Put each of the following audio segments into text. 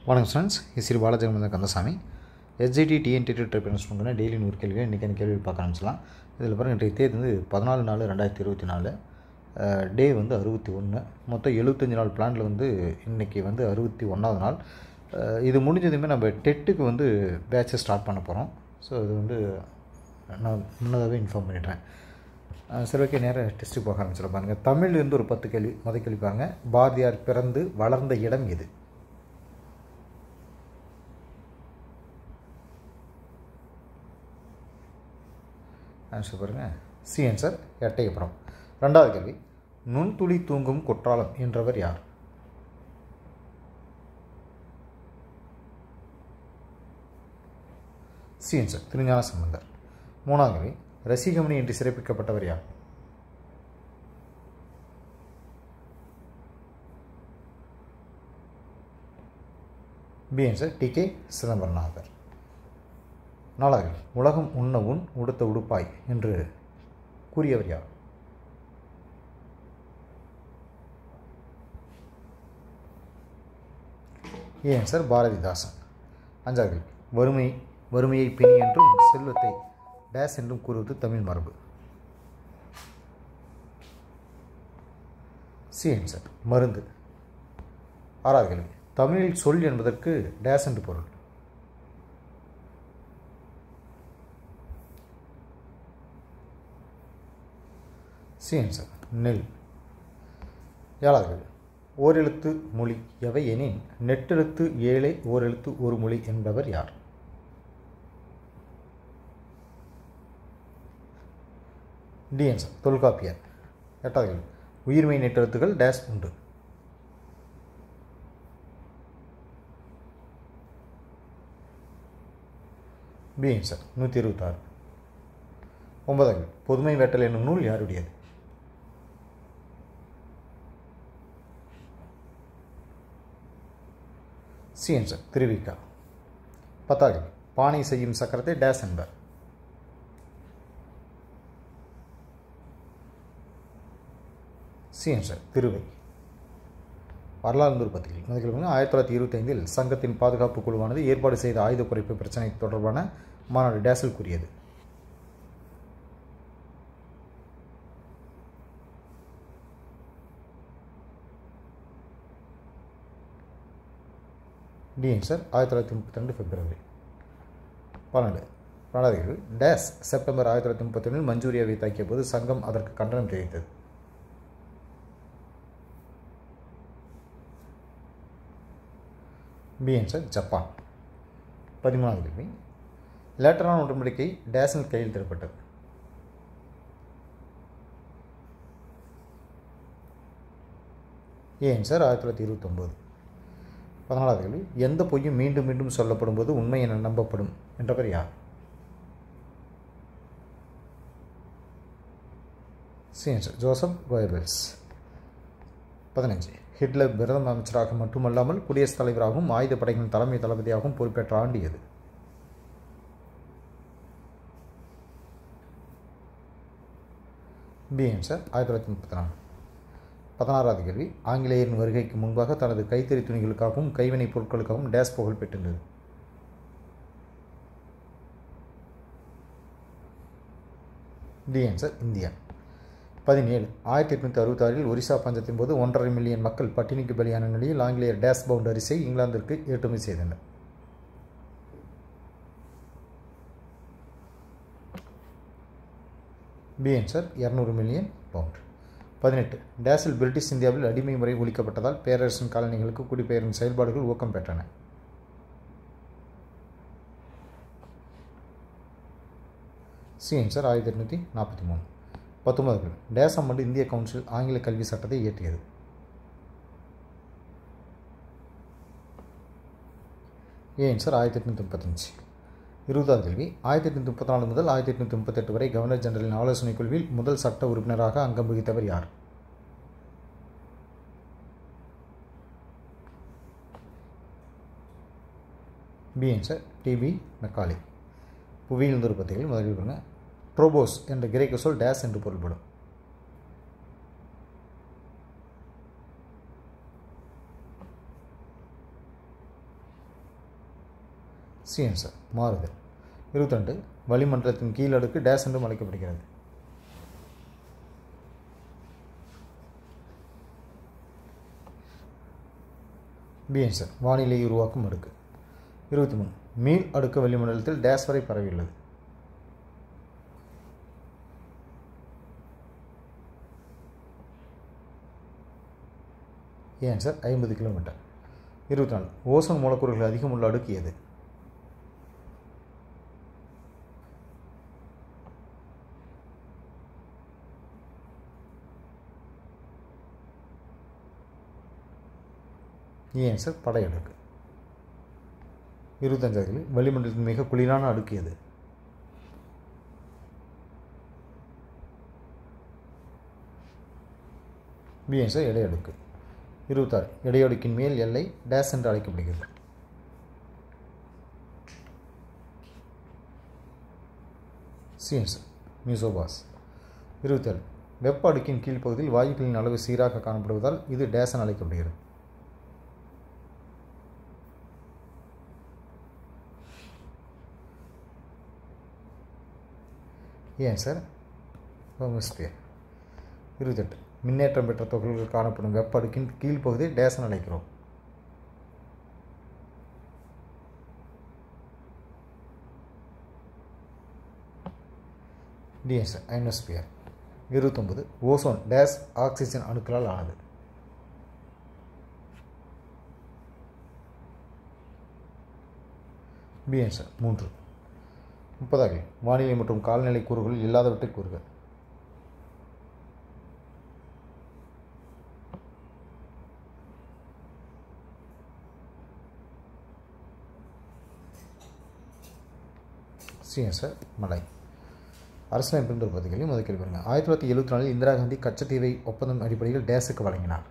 வணக்கம் friends Sri Balajegamantha Kandasamy SGT DNT triples பண்ணுறேன் daily நூறு கேள்வி இன்றைக்கான கேள்வி பார்க்க ஆரம்பிச்சலாம் இதில் பாருங்கள் இன்றைய தேதி வந்து பதினாலு நாலு ரெண்டாயிரத்தி இருபத்தி நாலு டே வந்து அறுபத்தி ஒன்று மொத்தம் எழுபத்தஞ்சு நாள் பிளானில் வந்து இன்றைக்கி வந்து அறுபத்தி ஒன்றாவது நாள் அஹ் இது முடிஞ்சதுமே நம்ம டெட்டுக்கு வந்து பேட்சை ஸ்டார்ட் பண்ண போகிறோம் ஸோ இது வந்து நான் முன்னதாகவே இன்ஃபார்ம் பண்ணிடுறேன் அஹ் சரி ஓகே நேராக டெஸ்ட்டு போக ஆரம்பிச்சிடலாம் பாருங்கள் தமிழ்லேருந்து ஒரு பத்து கேள்வி முத கேள்வி பாருங்க பாரதியார் பிறந்து வளர்ந்த இடம் எது ஆன்சர் பாருங்கள் சி ஆன்சர் எட்டயபுரம் ரெண்டாவது கேள்வி நுண்துளி தூங்கும் குற்றாலம் என்றவர் யார் சி ஆன்சர் திருஞான சம்பந்தர் மூணாவது கேள்வி ரசிகமணி என்று சிறப்பிக்கப்பட்டவர் யார் B answer D K Chidambaranathar நாலாவது கேள்வி. உலகம் உண்ண உன் உடுத்த உடுப்பாய் என்று கூறியவர் யார் ஏ ஆன்சர் பாரதிதாசன் அஞ்சாவது கேள்வி. வறுமை வறுமையை பிணி என்றும் செல்வத்தை டேஸ் என்றும் கூறுவது தமிழ் மரபு சி ஆன்சர் மருந்து ஆறாவது கேள்வி தமிழில் சொல் என்பதற்கு டேஸ் என்று பொருள் சி ஆன்சர் நெல் ஏழாவது கேள்வி ஓரெழுத்து மொழி எவை எனின் நெட்டெழுத்து ஏழை ஓரெழுத்து ஒரு மொழி என்பவர் யார் டி ஆன்சர் தொல்காப்பியர் எட்டாவது கேள்வி உயிர்மை நெட்டெழுத்துகள் டேஸ் உண்டு பி ஆன்சர் நூற்றி இருபத்தாறு ஒன்பதாம் கேள்வி பொதுமை வேட்டல் என்னும் நூல் யாருடையது சி ஆன்சர் திருவிக்கா பத்தாவது கேள்வி பானை செய்யும் சக்கரத்தை டேஸ் என்பர் சி ஆன்சர் திருவை வரலாறு பத்திரிகை முதல் கேள்வி ஆயிரத்தி தொள்ளாயிரத்தி இருபத்தைந்தில் சங்கத்தின் பாதுகாப்பு குழுவானது ஏற்பாடு செய்த ஆயுத குறைப்பு பிரச்சனை தொடர்பான மாநாடு டேஸில் கூறியது டி ஆன்சர் ஆயிரத்தி தொள்ளாயிரத்தி முப்பத்தி ரெண்டு பிப்ரவரி பன்னெண்டு பன்னெண்டாவது கேள்வி டேஸ் செப்டம்பர் ஆயிரத்தி தொள்ளாயிரத்தி முப்பத்தி ஒன்றில் மஞ்சூரியாவை தாக்கிய போது சங்கம் அதற்கு கண்டனம் தெரிவித்தது பி ஆன்சர் ஜப்பான் பதிமூணாவது கேள்வி லேட்டரான உடன்படிக்கை டேஸில் கையெழுத்திடப்பட்டது ஏ ஆன்சர் ஆயிரத்தி தொள்ளாயிரத்தி இருபத்தொம்போது பதினாலாவது கேள்வி எந்த பொய்யும் மீண்டும் மீண்டும் சொல்லப்படும் போது உண்மை என நம்பப்படும் என்றவர் யார் சி ஆன்சர் ஜோசப் கோயபெல்ஸ் பதினஞ்சு ஹிட்லர் பிரதம அமைச்சராக மட்டுமல்லாமல் குடியரசுத் தலைவராகவும் ஆயுத படைகளின் தலைமை தளபதியாகவும் பொறுப்பேற்ற ஆண்டு எது பி ஆன்சர் ஆயிரத்தி தொள்ளாயிரத்தி முப்பத்தி நாலு பதினாறாவது கேள்வி ஆங்கிலேயரின் வருகைக்கு முன்பாக தனது கைத்தறி துணிகளுக்காகவும் கைவினைப் பொருட்களுக்காகவும் டேஸ் புகழ் பெற்றிருந்தது டி ஆன்சர் இந்தியா பதினேழு ஆயிரத்தி எட்நூற்றி அறுபத்தாறில் ஒரிசா பஞ்சத்தின் போது ஒன்றரை மில்லியன் மக்கள் பட்டினிக்கு பலியான நிலையில் ஆங்கிலேயர் டேஸ் பவுண்ட் அரிசியை இங்கிலாந்திற்கு ஏற்றுமதி செய்தனர் பி ஆன்சர் இரநூறு மில்லியன் பவுண்ட் பதினெட்டு டேஸில் பிரிட்டிஷ் இந்தியாவில் அடிமை முறை ஒழிக்கப்பட்டதால் பேரரசின் காலனிகளுக்கு குடிபெயரும் செயல்பாடுகள் ஊக்கம் பெற்றன சி ஆன்சர் ஆயிரத்தி எட்நூற்றி நாற்பத்தி மூணு பத்தொன்பது டேஸ் ஆண்டு இந்திய கவுன்சில் ஆங்கில கல்வி சட்டத்தை இயற்றியது ஏ ஆன்சர் ஆயிரத்தி எட்நூற்றி முப்பத்தஞ்சு இருபதாவது கேள்வி ஆயிரத்தி எட்நூற்றி முப்பத்தி நாலு முதல் ஆயிரத்தி எட்நூற்றி முப்பத்தெட்டு வரை கவர்னர் ஜெனரலின் ஆலோசனைக் குழுவில் முதல் சட்ட உறுப்பினராக அங்கம் வகித்தவர் யார் பி ஆன்சர் டிபி மெக்காலி புவியியல் நிருபத்திகள் முதலில் பாருங்க ட்ரோபோஸ் என்ற கிரேக்க சொல் டேஸ் என்று பொருள்படும் சி ஆன்சர் மாறுதல் இருபத்திரெண்டு வளிமண்டலத்தின் கீழ் அடுக்கு டேஸ் என்றும் அழைக்கப்படுகிறது பி ஆன்சர் வானிலையை உருவாக்கும் அடுக்கு இருபத்தி மூணு மீள் அடுக்கு வளிமண்டலத்தில் டேஸ் வரை பரவியுள்ளது ஏ ஆன்சர் ஐம்பது கிலோமீட்டர் இருபத்தி நாலு ஓசோன் மூலக்கூறுகள் அதிகம் உள்ள அடுக்கு எது ஏ ஆன்சர் படை அடுக்கு இருபத்தஞ்சாவது வளிமண்டலத்தின் மிக குளிரான அடுக்கு எது பி ஆன்சர் எடை அடுக்கு இருபத்தாறு எடை அடுக்கின் மேல் எல்லை டேஸ் என்று அழைக்கப்படுகிறது சி ஆன்சர் மியூசோபாஸ் இருபத்தேழு வெப்ப அடுக்கின் கீழ்ப்பகுதியில் வாயுக்களின் அளவு சீராக காணப்படுவதால் இது டேஸ் என அழைக்கப்படுகிறது ஏன் சார் ஹோமோஸ்பியர் இருபத்தெட்டு மின்னேற்றம் பெற்ற துகள்கள் காணப்படும் வெப்ப அடுக்கின் கீழ்ப்பகுதியை டேசன் அழைக்கிறோம் டிஎஸ் ஐனோஸ்பியர் இருபத்தொம்பது ஓசோன் டேஸ் ஆக்சிஜன் அணுக்களால் ஆனது பிஎன்சர் மூன்று முப்பதாக வானிலை மற்றும் காலநிலை கூறுகளில் இல்லாதவற்றை கூறுக சிஎஸ்ஆர் மலை அரசியலமைப்பு பகுதிகளையும் முதல் கேள்வி பாருங்க ஆயிரத்தி தொள்ளாயிரத்தி எழுபத்தி நாலில் இந்திரா காந்தி கச்சத்தீவை ஒப்பந்தம் அடிப்படையில் டேஸுக்கு வழங்கினார்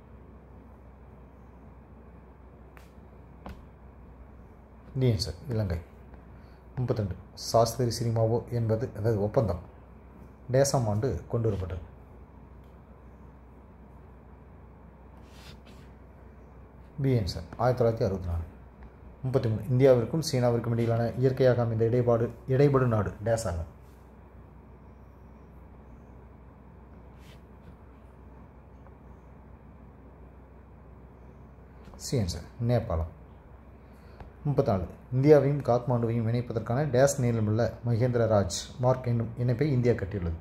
டிஎன்சர் இலங்கை முப்பத்திரெண்டு சாஸ்திரி சினிமாவோ என்பது அதாவது ஒப்பந்தம் டேசாம் ஆண்டு கொண்டு வரப்பட்டது பிஎன்சர் ஆயிரத்தி தொள்ளாயிரத்தி அறுபத்தி நாலு முப்பத்தி மூணு இந்தியாவிற்கும் சீனாவிற்கும் இடையிலான இயற்கையாக அமைந்த இடைப்பாடு இடைபடு நாடு டேஸ் ஆகும் சிஎன்சர் நேபாளம் முப்பத்தாலு இந்தியாவையும் காத்மாண்டுவையும் இணைப்பதற்கான டேஸ் நீளமுள்ள மகேந்திர ராஜ் மார்க் என்னும் இணைப்பை இந்தியா கட்டியுள்ளது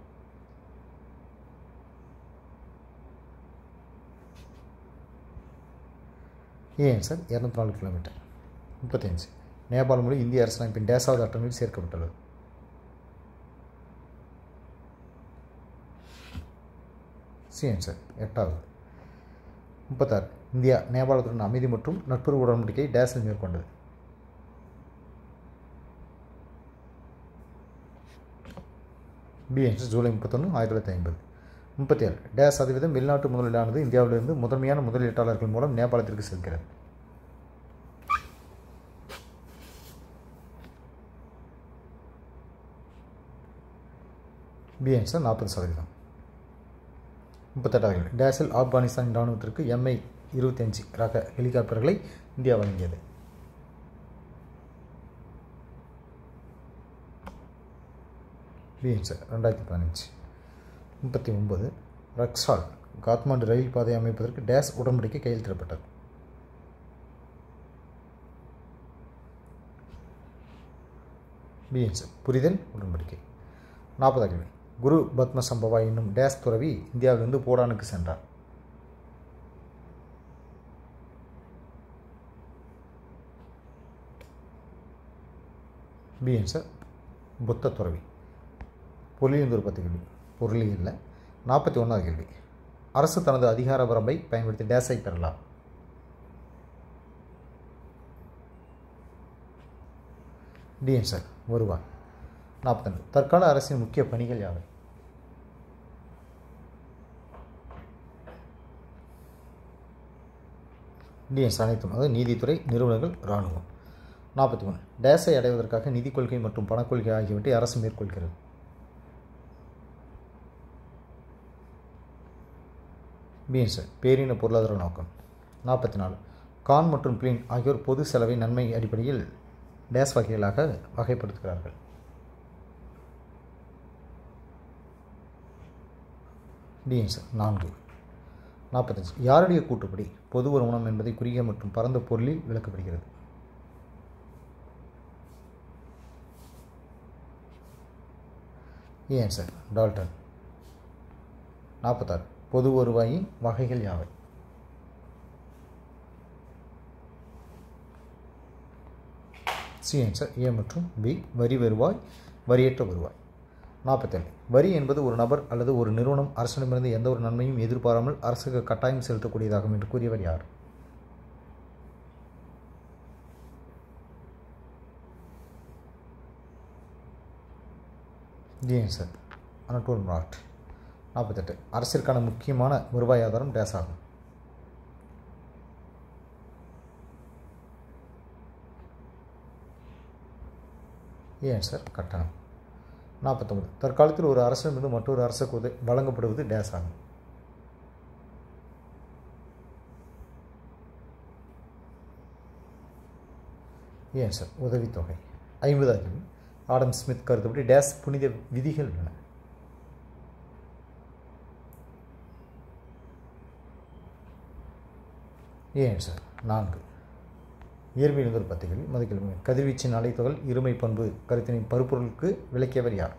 ஏன் சார் இரநூத்தி நாலு கிலோமீட்டர் முப்பத்தஞ்சு நேபாள மொழி இந்திய அரசியலமைப்பின் டேசாவது அட்டவணையில் சேர்க்கப்பட்டுள்ளது சிஎன் சார் எட்டாவது முப்பத்தாறு இந்தியா நேபாளத்துடன் அமைதி மற்றும் நட்புறவு உடன்படிக்கை டேஸில் மேற்கொண்டது பிஎன்ஸ் ஜூலை முப்பத்தொன்று ஆயிரத்தி தொள்ளாயிரத்தி ஐம்பது முப்பத்தி ஏழு டேஸ் சதவீதம் வெளிநாட்டு முதலீடானது இந்தியாவிலிருந்து முதன்மையான முதலீட்டாளர்கள் மூலம் நேபாளத்திற்கு செல்கிறது பிஎன்ஸ் நாற்பது சதவீதம் முப்பத்தெட்டாவது டேஸில் ஆப்கானிஸ்தான் இராணுவத்திற்கு எம்ஐ இருபத்தஞ்சு ரக ஹெலிகாப்டர்களை இந்தியா வழங்கியது பிஎன்ஸ் ரெண்டாயிரத்தி பதினஞ்சு முப்பத்தி ஒன்பது ரக்ஸால் காத்மாண்டு ரயில் பாதை அமைப்பதற்கு டேஸ் உடன்படிக்கை கையெழுத்திடப்பட்டது பிஎன்ஸ் புரிதல் உடன்படிக்கை நாற்பதாம் கேள்வி குரு பத்ம சம்பவா என்னும் டேஸ் துறவி இந்தியாவிலிருந்து போடானுக்கு சென்றார் பிஎன்சர் புத்த துறவி பொருளியந்தூர் பத்து கேள்வி பொருளியல்ல நாற்பத்தி ஒன்றாவது கேள்வி அரசு தனது அதிகார வரம்பை பயன்படுத்தி டேஸை பெறலாம் டிஎன்சர் வருவார் நாற்பத்தெண்டு தற்கால அரசின் முக்கிய பணிகள் யாவை டிஎன்ஸ் அனைத்தும் அதாவது நீதித்துறை நிறுவனங்கள் இராணுவம் நாற்பத்தி மூணு டேஸை அடைவதற்காக நிதிக் கொள்கை மற்றும் பணக்கொள்கை ஆகியவற்றை அரசு மேற்கொள்கிறது பிஎன்ஸ் பேரின பொருளாதார நோக்கம் நாற்பத்தி நாலு கான் மற்றும் பிளின் ஆகியோர் பொது செலவை நன்மை அடிப்படையில் டேஸ் வகைகளாக வகைப்படுத்துகிறார்கள் டி ஆன்சர் நான்கு நாற்பத்தஞ்சு யாருடைய கூற்றுப்படி பொது வருமானம் என்பதை குறுகிய மற்றும் பரந்த பொருளில் விளக்கப்படுகிறது ஏ ஆன்சர் டால்டன் நாற்பத்தாறு பொது வருவாயின் வகைகள் யாவை சி ஆன்சர் ஏ மற்றும் பி வரி வருவாய் வரியற்ற வருவாய் நாற்பத்தேழு வரி என்பது ஒரு நபர் அல்லது ஒரு நிறுவனம் அரசிடமிருந்து எந்த ஒரு நன்மையும் எதிர்பாராமல் அரசுக்கு கட்டாயம் செலுத்தக்கூடியதாகும் என்று கூறியவர் யார் டி ஆன்சர் அனட்டோல் நாட் நாற்பத்தெட்டு அரசிற்கான முக்கியமான வருவாய் ஆதாரம் டேஸ் ஆகும் ஏ ஆன்சர் கட்டணம் நாற்பத்தொம்பது தற்காலத்தில் ஒரு அரசிடமிருந்து மற்றொரு அரசுக்கு உதவி வழங்கப்படுவது டேஸ் ஆகும் ஏன் சார் உதவித்தொகை ஐம்பதாவது ஆடம் ஸ்மித் கருத்துப்படி டேஸ் புனித விதிகள் உள்ளன ஏன் சார் நான்கு இயற்பியல் ஒரு பத்திகள் மதிக்கல் கதிர்வீச்சின் அலைத்தொகல் இருமை பண்பு கருத்தினின் பருப்பொருளுக்கு விளக்கியவர் யார்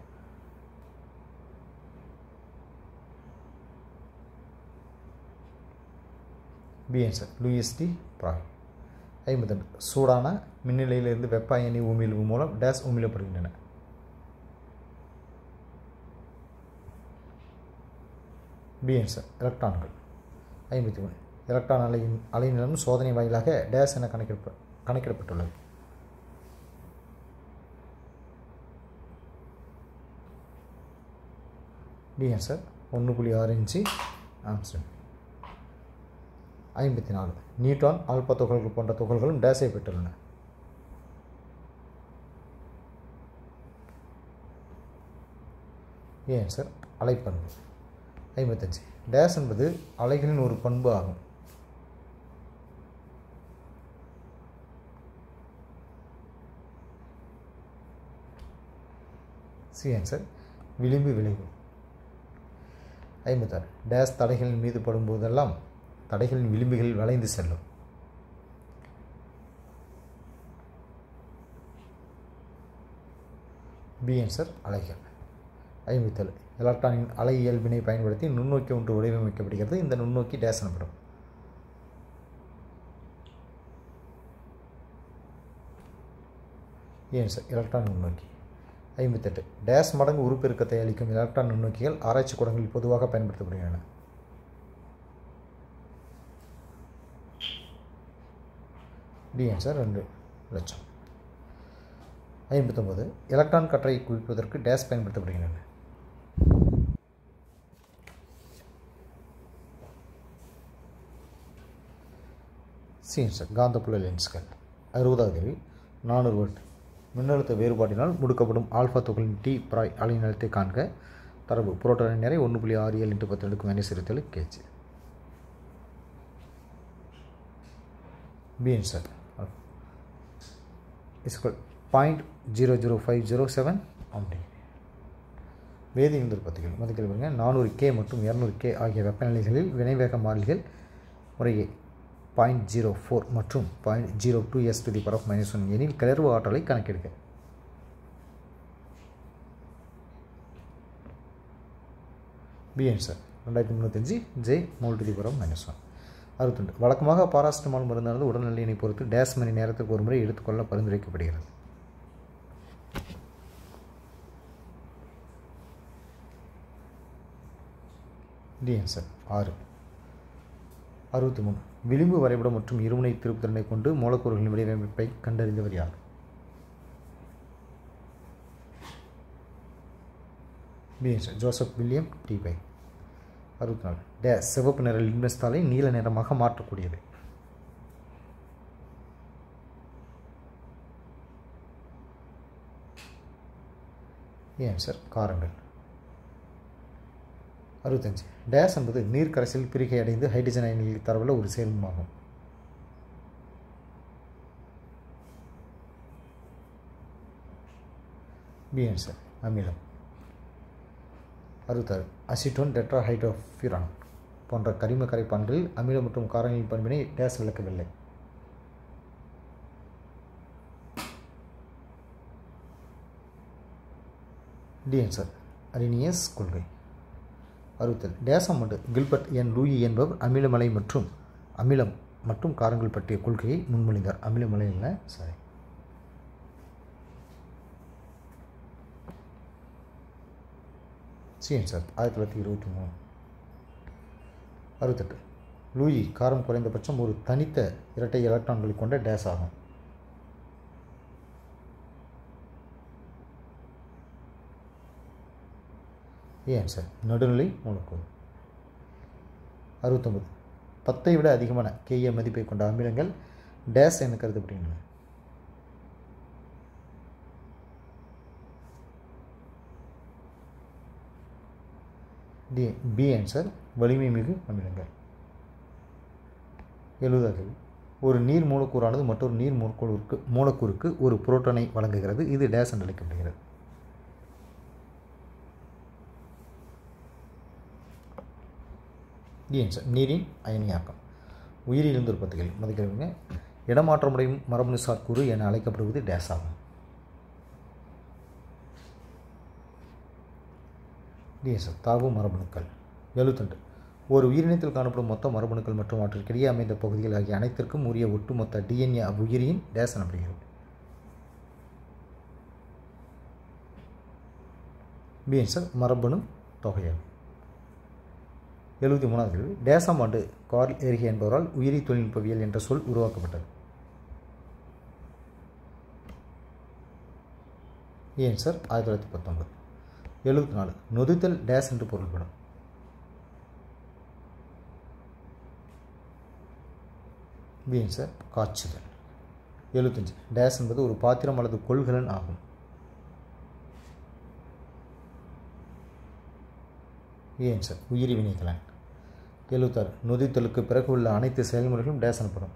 B answer Louis de Broglie ஐம்பது சூடான மின்னிலையிலிருந்து வெப்ப அயனி உமிழ்வு மூலம் டேஸ் உமிழப்படுகின்றன பி ஆன்சர் எலக்ட்ரான்கள் ஐம்பத்தி ஒன்று எலக்ட்ரான் அலையின் அலைநிலம் சோதனை வாயிலாக டேஸ் என கணக்கிட கணக்கிடப்பட்டுள்ளது டி ஆன்சர் ஒன்று புள்ளி ஆறு இன்ச்சு ஆம்ஸ்டன் ஐம்பத்தி நாலு நியூட்ரான் ஆல்பா துகள்கள் போன்ற துகள்களும் டேஸை பெற்றுள்ளன ஏ ஆன்சர் அலைப்பண்பு ஐம்பத்தஞ்சு டேஸ் என்பது அலைகளின் ஒரு பண்பு ஆகும் சி ஆன்சர் விளிம்பு விளைவு ஐம்பத்தாறு டேஸ் தடைகளின் மீது படும்போதெல்லாம் தடைகளின் விளிம்புகள் வளைந்து செல்லும் பி ஆன்சர் அலைகள் ஐம்பத்தேழு எலக்ட்ரானின் அலை இயல்பினை பயன்படுத்தி நுண்ணோக்கி ஒன்று வடிவமைக்கப்படுகிறது இந்த நுண்ணோக்கி டேஸ் எனப்படும் ஏன் சார் எலக்ட்ரான் நுண்ணோக்கி ஐம்பத்தெட்டு டேஸ் மடங்கு உருப்பெருக்கத்தை அளிக்கும் எலக்ட்ரான் நுண்ணோக்கிகள் ஆராய்ச்சி கூடங்களில் பொதுவாக பயன்படுத்தப்படுகின்றன டி ஆன்சர் ரெண்டு லட்சம் ஐம்பத்தொம்பது எலக்ட்ரான் கற்றை குவிப்பதற்கு டேஸ் பயன்படுத்தப்படுகின்றன சீன்ஸ் காந்தப்புல லென்ஸ்கள் அறுபதாவது கேள்வி நானூறு வோல்ட் மின்னழுத்த வேறுபாட்டினால் முடுக்கப்படும் ஆல்ஃபா துகளின் டி பிராய் அலைநிலத்தை காண்க தரவு புரோட்டானின் நிறை ஒன்று புள்ளி ஆறு ஏழு இன்ட்டு பத்து அடுக்கு மைனஸ் இருபத்தேழு கேஜி பி ஆன்சர் இஸ்கல் point zero zero five zero seven அப்படி வேதியியல் பத்திகள் மதிக்கல் பாருங்க நானூறு கே மற்றும் இரநூறு கே ஆகிய வெப்பநிலைகளில் வினைவேக மாறிலிகள் முறையே பாயிண்ட் ஜீரோ ஃபோர் மற்றும் point zero two S to the power of minus one எனில் கிளர்வு ஆற்றலை கணக்கெடுக்க பி ஆன்சர் ரெண்டாயிரத்தி முந்நூற்றஞ்சு J mole to the power of minus one அறுபத்தொண்டு வழக்கமாக பாராஸ்டமால் மருந்தானது உடல்நிலையினை பொறுத்து டேஸ் மணி நேரத்துக்கு ஒரு முறை எடுத்துக்கொள்ள பரிந்துரைக்கப்படுகிறது டி ஆன்சர் ஆறு அறுபத்தி மூணு விளிம்பு வரைபடம் மற்றும் இருமுனை திருப்புத்திறனை கொண்டு மூலக்கூறுகளின் வடிவமைப்பை கண்டறிந்தவர் யார் பி ஆன்சர் ஜோசப் வில்லியம் டி பை அறுபத்தி நாலு டே சிவப்பு நிற லிட்மஸ் தாளை நீல நிறமாக மாற்றக்கூடியது ஏன் சார் காரங்கள் அறுபத்தஞ்சு டேஸ் என்பது நீர் கரைசல் பிரிகை அடைந்து ஹைட்ரஜன் அயனிகள் தரவில் ஒரு சேர்மமாகும் பி ஆன்சர் அமிலம் அறுபத்தாறு அசிட்டோன் டெட்ரா ஹைட்ரோஃபிரான் போன்ற கரிம கரைப்பான்களில் அமிலம் மற்றும் காரங்களின் பண்பினை டேஸ் விளக்கவில்லை டி ஆன்சர் அரினியஸ் கொள்கை அறுபத்தேழு டேசமண்டு கில்பர்ட் என் லூயி என்பவர் அமிலமலை மற்றும் அமிலம் மற்றும் காரங்கள் பற்றிய கொள்கையை முன்மொழிந்தார் அமிலமலை இல்லை சாரி சி சார் ஆயிரத்தி தொள்ளாயிரத்தி இருபத்தி மூணு அறுபத்தெட்டு லூயி காரம் குறைந்தபட்சம் ஒரு தனித்த இரட்டை எலக்ட்ரான்களை கொண்ட டேஸ் ஆகும் ஏன் சார் நடுநிலை மூலக்கூறு அறுபத்தொம்பது பத்தை விட அதிகமான கேஏ மதிப்பை கொண்ட அமிலங்கள் டேஸ் என கருதப்படுகின்றன டி பி ஆன்சர் வலிமை மிகு அமிலங்கள் எழுபதாவது ஒரு நீர் மூலக்கூறானது மற்றொரு நீர் மூலக்கூறுக்கு மூலக்கூறுக்கு ஒரு புரோட்டானை வழங்குகிறது இது டேஸ் என்று அழைக்கப்படுகிறது டி ஆன்சர் நீரின் அயனியாக்கம் உயிரிலிருந்து உற்பத்திகள் மதிக்கிறவங்க இடமாற்றமுடையும் மரபணுசார் கூறு என அழைக்கப்படுவது டேஸ் ஆகும் டிஎஸ்எல் தாவு மரபணுக்கள் எழுத்துண்டு ஒரு உயிரினத்தில் காணப்படும் மொத்த மரபணுக்கள் மற்றும் அவற்றிற்கிடையே அமைந்த பகுதிகள் ஆகிய அனைத்திற்கும் உரிய ஒட்டுமொத்த டிஎன்ஏ அவ்வுயிரியின் டேஸ் எனப்படுகிறது பிஎன்சல் மரபணு தொகையாகும் எழுபத்தி மூணாவது கேள்வி டேசம் ஆண்டு கார்ல் எரிகே என்பவரால் உயிரி தொழில்நுட்பவியல் என்ற சொல் உருவாக்கப்பட்டது ஏன் சார் ஆயிரத்தி தொள்ளாயிரத்தி பத்தொன்பது எழுபத்தி நாலு நொதுத்தல் டேஸ் என்று பொருள்படும் பீன் சார் காய்ச்சுதல் எழுபத்தஞ்சு டேஸ் என்பது ஒரு பாத்திரம் அல்லது கொள்கலன் ஆகும் ஏன் சார் உயிரி வினைகலன் எழுபத்தாறு நொதித்தலுக்கு பிறகு உள்ள அனைத்து செயல்முறைகளும் டேஸ் எனப்படும்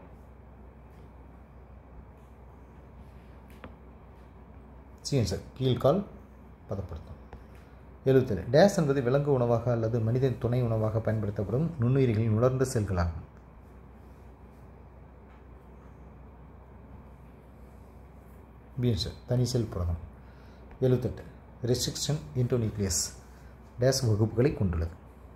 சிஎன் சார் கீழ்கால் பதப்படுத்தும் எழுபத்தேழு டேஸ் என்பது விலங்கு உணவாக அல்லது மனித துணை உணவாக பயன்படுத்தப்படும் நுண்ணுயிரிகளின் உலர்ந்த செல்களாகும் பிஎன் சார் தனி செல் புரதம் எழுபத்தெட்டு ரெஸ்ட்ரிக்ஷன் இன்டோநியூக்ளியஸ் டேஸ் வகுப்புகளை கொண்டுள்ளது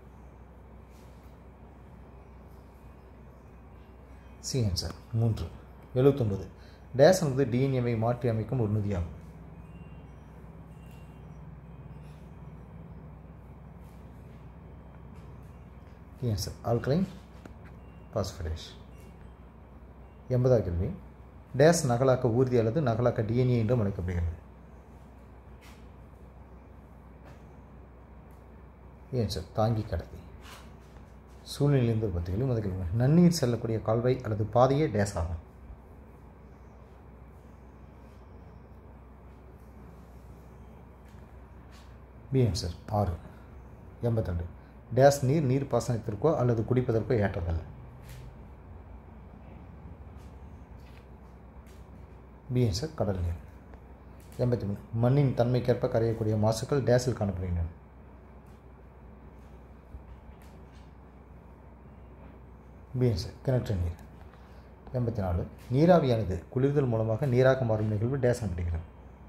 சி ஆன்சர் மூன்று எழுபத்தொன்பது டேஸ் என்பது டிஎன்ஏவை மாற்றி அமைக்கும் ஒரு நொதியாகும் ஆன்சர் ஆல்கலைன் பாஸ்பரேஷ் எண்பதாவது கேள்வி டேஸ் நகலாக்க ஊர்தி அல்லது நகலாக்க டிஎன்ஏ என்றும் அழைக்கப்படுகிறது ஏன் சார் தாங்கி கடத்தி சூழ்நிலையிலிருந்து பத்திகளும் முதல் நன்னீர் செல்லக்கூடிய கால்வாய் அல்லது பாதையே டேஸ் ஆகும் பி ஆன்சர் ஆறு எண்பத்திரெண்டு டேஸ் நீர் நீர் பாசனத்திற்கோ அல்லது குடிப்பதற்கோ ஏற்றதல்ல பி ஆன்சர் கடல் நீர் எண்பத்தி மூணு மண்ணின் தன்மைக்கேற்ப கரையக்கூடிய மாசுக்கள் டேஸில் காணப்படுகின்றன பீன்ஸ் கிணற்று நீர் எண்பத்தி நாலு நீராவியானது குளிர்தல் மூலமாக நீராக மாறும் நிகழ்வு டேஸ் எனப்படுகிறது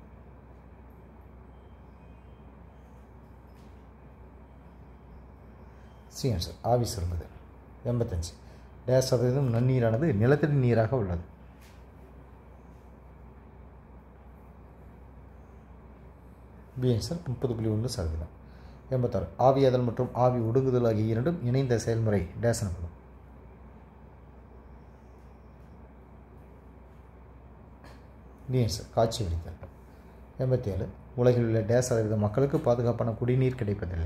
சி ஆன்சர் ஆவி சுருங்குது எண்பத்தஞ்சு டேஸ் சதவீதம் நன்னீரானது நிலத்தடி நீராக உள்ளது பி ஆன்சர் முப்பது புள்ளி ஒன்று சதவீதம் எண்பத்தாறு ஆவியாதல் மற்றும் ஆவி ஒடுங்குதல் ஆகிய இரண்டும் இணைந்த செயல்முறை டேஸ் எனப்படும் நீர்ஸ் காட்சி வடித்தல் எண்பத்தி ஏழு உலகில் உள்ள டேஸ் சதவீத மக்களுக்கு பாதுகாப்பான குடிநீர் கிடைப்பதில்லை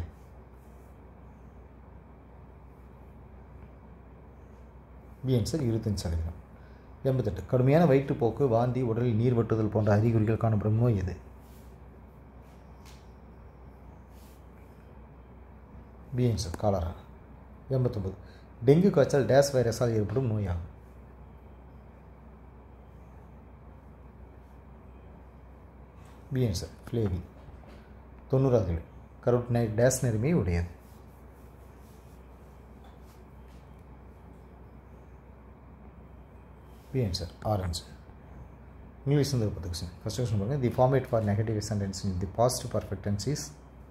பிஎன்சர் இருபத்தஞ்சு சதவீதம் எண்பத்தெட்டு கடுமையான வயிற்றுப்போக்கு வாந்தி உடலில் நீர் வட்டுதல் போன்ற அறிகுறிகள் காணப்படும் நோய் எது பிஎன்சர் காலரா எண்பத்தொம்பது டெங்கு காய்ச்சல் டேஸ் வைரஸால் ஏற்படும் நோயாகும் பி ஆன்சர் ஃப்ளேவி தொண்ணூறாவது கேள்வி கருட்டினை டேஸ் நிறமே உடையது பி ஆன்சர் ஆரஞ்சு இங்கிலீஷ் வந்து பத்து கொஸ்டின் ஃபஸ்ட் கொஸ்டின் பாருங்கள் the format for negative sentence in the positive perfect tense is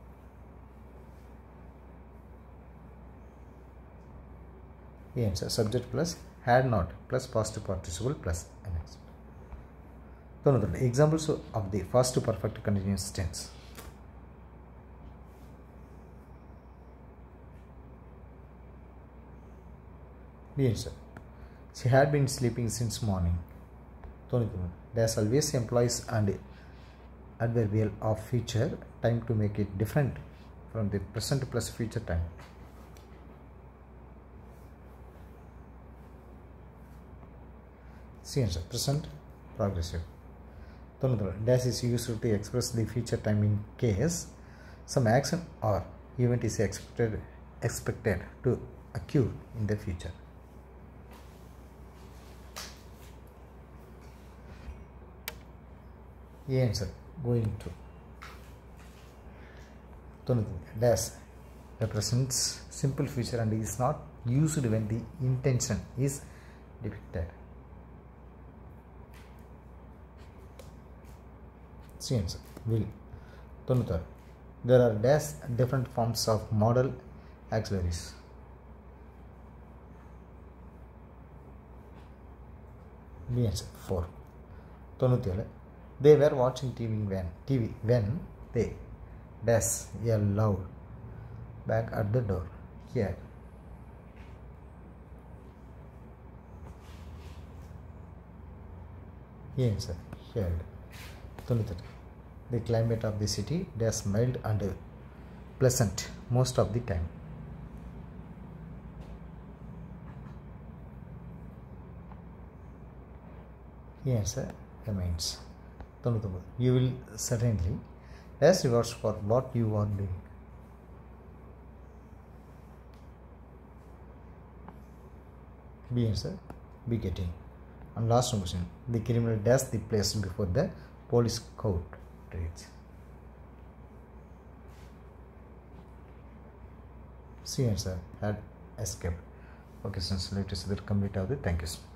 The answer subject plus had not plus past participle plus ns. தொண்ணூத்தி examples of the first perfect continuous tense The answer. She had been sleeping since morning. தொண்ணூற்றி மூணு There's always employs and adverbial of future time to make it different from the present plus future time. C answer. Present progressive. தொண்ணூற்றி dash is used to express the future time in case some action or event is expected expected to occur in the future. A answer going to. தொண்ணூற்றி dash represents simple future and is not used when the intention is depicted. C answer will. தொண்ணூத்தாறு there are dash different forms of model auxiliaries. B answer 4. தொண்ணூற்றி ஏழு they were watching TV when TV when they dash a loud bang at the door here. A answer held. தொண்ணூத்தெட்டு the climate of the city is mild and pleasant most of the time. The answer remains. தொண்ணூத்தொம்பது you will certainly as rewards for what you are doing. B answer be getting. And last question the criminal dash the place before the police court reach. C answer had escaped. Okay, since let us complete out the thank you.